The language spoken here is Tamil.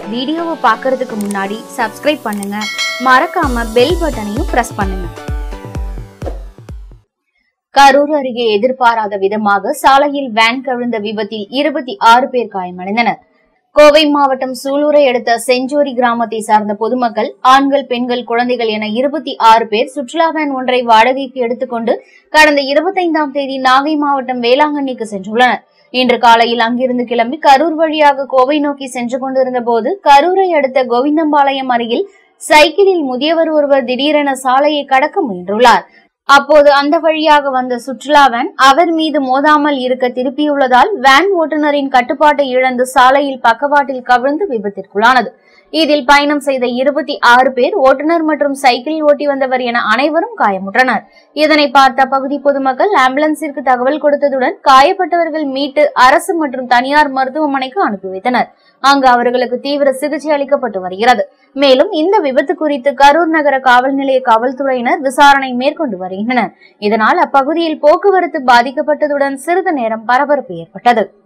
வீடியோவை பார்க்கறதுக்கு முன்னாடி சப்ஸ்கிரைப் பண்ணுங்க மறக்காம பெல் பட்டனையும் பிரஸ் பண்ணுங்க கரூர் அருகே எதிர்பாராத விதமாக சாலையில் வேன் கவிழ்ந்த விபத்தில் இருபத்தி ஆறு பேர் காயமடைந்தனர் கோவை மாவட்டம் சூலூரை அடுத்த செஞ்சோரி கிராமத்தை சார்ந்த பொதுமக்கள் ஆண்கள் பெண்கள் குழந்தைகள் என இருபத்தி ஆறு பேர் சுற்றுலா வேன் ஒன்றை வாடகைக்கு எடுத்துக்கொண்டு கடந்த இருபத்தைந்தாம் தேதி நாகை மாவட்டம் வேளாங்கண்ணிக்கு சென்றுள்ளனர் இன்று காலையில் அங்கிருந்து கிளம்பி கரூர் வழியாக கோவை நோக்கி சென்று கொண்டிருந்த போது கரூரை அடுத்த கோவிந்தம்பாளையம் அருகில் சைக்கிளில் முதியவர் ஒருவர் திடீரென சாலையை கடக்க முயன்றுள்ளார் அப்போது அந்த வழியாக வந்த சுற்றுலா வேன் அவர் மீது மோதாமல் இருக்க திருப்பியுள்ளதால் வேன் ஓட்டுநரின் கட்டுப்பாட்டை இழந்து சாலையில் பக்கவாட்டில் கவிழ்ந்து விபத்திற்குள்ளானது இதில் பயணம் செய்த இருபத்தி ஆறு பேர் ஓட்டுநர் மற்றும் சைக்கிள் ஓட்டி வந்தவர் என அனைவரும் காயமுற்றனர் இதனை பார்த்த பகுதி பொதுமக்கள் ஆம்புலன்ஸிற்கு தகவல் கொடுத்ததுடன் காயப்பட்டவர்கள் மீட்டு அரசு மற்றும் தனியார் மருத்துவமனைக்கு அனுப்பி வைத்தனர் அங்கு அவர்களுக்கு தீவிர சிகிச்சை அளிக்கப்பட்டு வருகிறது மேலும் இந்த விபத்து குறித்து கரூர் நகர காவல் நிலைய காவல்துறையினர் விசாரணை மேற்கொண்டு வருகின்றனர் இதனால் அப்பகுதியில் போக்குவரத்து பாதிக்கப்பட்டதுடன் சிறிது நேரம் பரபரப்பு ஏற்பட்டது